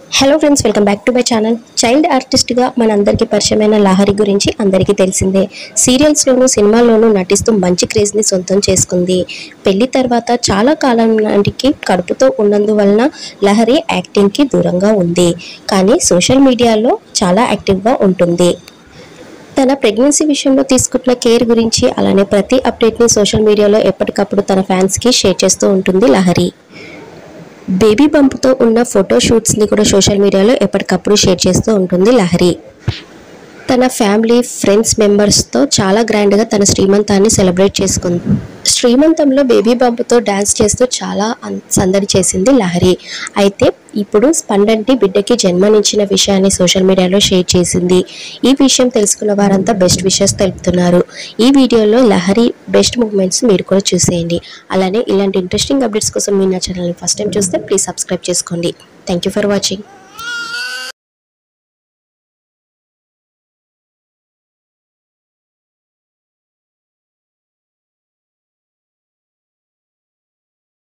hello friends welcome back to my channel child ఆర్టిస్ట్గా మనందరికీ పరిచయమైన లహరి గురించి అందరికీ తెలిసిందే సీరియల్స్లోనూ సినిమాల్లోనూ నటిస్తూ మంచి క్రేజ్ని సొంతం చేసుకుంది పెళ్లి తర్వాత చాలా కాలం నాటికి కడుపుతో ఉన్నందువలన లహరి యాక్టింగ్కి దూరంగా ఉంది కానీ సోషల్ మీడియాలో చాలా యాక్టివ్గా ఉంటుంది తన ప్రెగ్నెన్సీ విషయంలో తీసుకుంటున్న కేర్ గురించి అలానే ప్రతి అప్డేట్ని సోషల్ మీడియాలో ఎప్పటికప్పుడు తన ఫ్యాన్స్కి షేర్ చేస్తూ ఉంటుంది లహరి బేబీ బంప్తో ఉన్న ఫోటో షూట్స్ని కూడా సోషల్ మీడియాలో ఎప్పటికప్పుడు షేర్ చేస్తూ ఉంటుంది లహరి తన ఫ్యామిలీ ఫ్రెండ్స్ మెంబర్స్తో చాలా గ్రాండ్గా తన శ్రీమంతాన్ని సెలబ్రేట్ చేసుకుంది శ్రీమంతంలో బేబీ బంప్తో డ్యాన్స్ చేస్తూ చాలా అన్- సందడి చేసింది లహరి అయితే ఇప్పుడు స్పండంటి బిడ్డకి జన్మనిచ్చిన విషయాన్ని సోషల్ మీడియాలో షేర్ చేసింది ఈ విషయం తెలుసుకున్న వారంతా బెస్ట్ విషెస్ తెలుపుతున్నారు ఈ వీడియోలో లహరి బెస్ట్ మూమెంట్స్ మీరు కూడా చూసేయండి అలానే ఇలాంటి ఇంట్రెస్టింగ్ అప్డేట్స్ కోసం మీ నా ఛానల్ని ఫస్ట్ టైం చూస్తే ప్లీజ్ సబ్స్క్రైబ్ చేసుకోండి థ్యాంక్ యూ ఫర్ వాచింగ్